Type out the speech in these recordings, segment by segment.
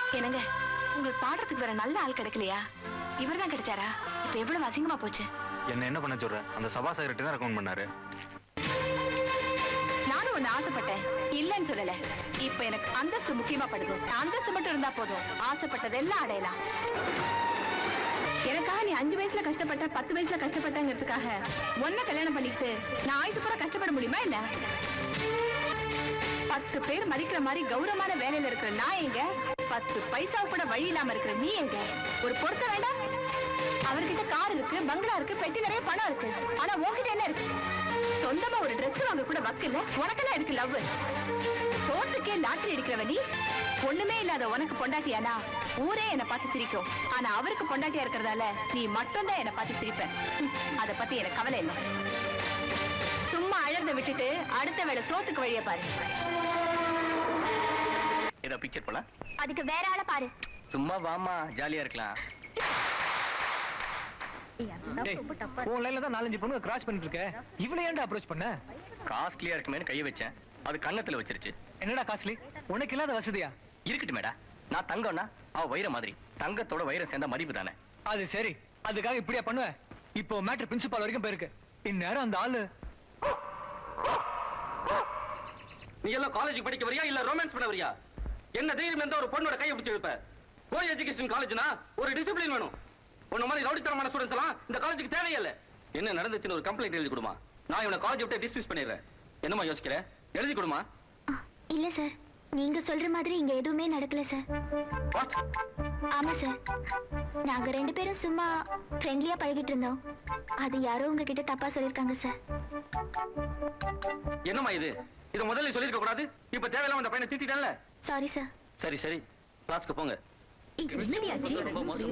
என்னங்க உங்களுக்கு பாடுறதுக்கு வேற நல்ல ஆள் கிடைக்கலையா இவர்தான் கிடைச்சாரா இப்ப எவ்வளவு அசிங்கமா போச்சு என்ன என்ன பண்ண சொல்ற அந்த சபா சாயிரட்டு தான் ரெக்கமெண்ட் பண்ணாரு நானும் ஒண்ணு ஆசைப்பட்டேன் இல்லைன்னு சொல்லல இப்ப எனக்கு அந்தஸ்து முக்கியமா படுது அந்தஸ்து மட்டும் இருந்தா போதும் ஆசைப்பட்டதெல்லாம் அடையலாம் எனக்காக நீ அஞ்சு வயசுல கஷ்டப்பட்ட பத்து வயசுல கஷ்டப்பட்டங்கிறதுக்காக ஒன்ன கல்யாணம் பண்ணிட்டு நான் ஆயுசு பூரா கஷ்டப்பட முடியுமா என்ன பத்து பேர் மதிக்கிற மாதிரி கௌரவமான வேலையில இருக்கிற நான் எங்க பத்து பைசா கூட வழி இல்லாம இருக்கிற நீ எங்க ஒரு பொறுத்த வேண்டாம் அவர்கிட்ட கார் இருக்கு பங்களா இருக்கு பெட்டி நிறைய பணம் இருக்கு ஆனா உன்கிட்ட என்ன இருக்கு சொந்தமா ஒரு Dress வாங்க கூட வக்கு இல்ல உனக்கெல்லாம் இருக்கு லவ் சோத்துக்கே லாட்டரி அடிக்கிறவ நீ ஒண்ணுமே இல்லாத உனக்கு பொண்டாட்டியானா ஊரே என்ன பார்த்து சிரிக்கும் ஆனா அவருக்கு பொண்டாட்டியா இருக்கிறதால நீ மட்டும்தான் என்ன பார்த்து சிரிப்ப ஹம், அத பத்தி எனக்கு கவலை இல்லை சும்மா அழறத விட்டுட்டு அடுத்த வேளை சோத்துக்கு வழிய பாரு ஏதோ பிக்சர் போல அதுக்கு வேற ஆள பாரு சும்மா வாமா ஜாலியா இருக்கலாம் உன் லைன்ல தான் நாலஞ்சு பொண்ணுங்க கிராஸ் பண்ணிட்டு இருக்க இவ்வளவு ஏன்டா அப்ரோச் பண்ண காஸ்ட்லியா இருக்குமேனு கைய வச்சேன் அது கண்ணத்துல வச்சிருச்சு என்னடா காஸ்ட்லி உனக்கு இல்லாத வசதியா இருக்கட்டும் மேடா நான் தங்கம்னா அவ வைர மாதிரி தங்கத்தோட வைரம் சேர்ந்த மதிப்பு தானே அது சரி அதுக்காக இப்படியா பண்ணுவ இப்போ மேட்ரு பிரின்சிபால் வரைக்கும் போயிருக்கு இந்நேரம் அந்த ஆளு நீ எல்லாம் காலேஜ் படிக்க வரியா இல்ல ரொமான்ஸ் பண்ண வரியா என்ன தைரியம் இருந்தா ஒரு பொண்ணோட கையை பிடிச்சு வைப்ப கோ எஜுகேஷன் காலேஜ்னா ஒரு டிசிப்ளின் வேணும் உன்ன மாதிரி ரவுடித்தனமான ஸ்டூடெண்ட்ஸ் எல்லாம் இந்த காலேஜுக்கு தேவையில்லை என்ன நடந்துச்சுன்னு ஒரு கம்ப்ளைண்ட் எழுதி கொடுமா நான் இவனை காலேஜ் விட்டு டிஸ்மிஸ் பண்ணிடுறேன் என்னமா யோசிக்கிற எழுதி கொடுமா இல்ல சார் நீங்க சொல்ற மாதிரி இங்க எதுவுமே நடக்கல சார் வாட் ஆமா சார் நாங்க ரெண்டு பேரும் சும்மா ஃப்ரெண்ட்லியா பழகிட்டு இருந்தோம் அது யாரோ உங்ககிட்ட தப்பா சொல்லிருக்காங்க சார் என்னம்மா இது இத முதல்ல சொல்லிருக்க கூடாது இப்ப தேவையில்லாம அந்த பையனை திட்டிட்டேன்ல சாரி சார் சரி சரி கிளாஸ்க்கு போங்க ரொம்ப மோசம்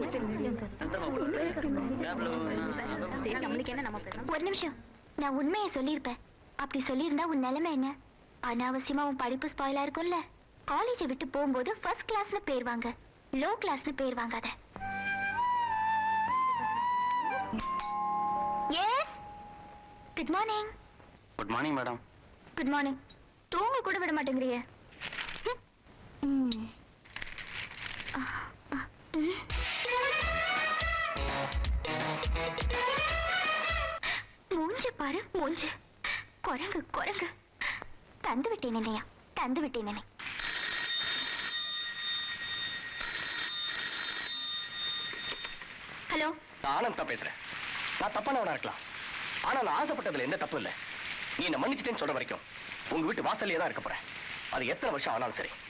ஒரு நிமிஷம் நான் உண்மையை சொல்லியிருப்பேன் அப்படி சொல்லியிருந்தா உன் நிலைமை என்ன அனாவசியமா உன் படிப்பு ஸ்பாயிலா இருக்கும்ல காலேஜை விட்டு போகும்போது ஃபர்ஸ்ட் கிளாஸ்ல பேர் வாங்க லோ கிளாஸ்னு பேர் வாங்காத yes good morning good morning madam good morning தூங்க கூட விட மாட்டேங்கிறியே ம். ஆ, ஆ, ம். மூஞ்ச பாரு மூஞ்சு குரங்கு குரங்கு தந்து விட்டேன் என்னையா தந்து விட்டேன் என்னை ஹலோ நான் ஆனந்த் தான் பேசுறேன் நான் தப்பானவனா இருக்கலாம் ஆனா நான் ஆசைப்பட்டதுல எந்த தப்பு இல்ல நீ என்ன மன்னிச்சிட்டேன்னு சொல்ற வரைக்கும் உங்க வீட்டு வாசல்லே தான் இருக்க போறேன் அது எத்தனை வருஷம் ஆனாலும் சரி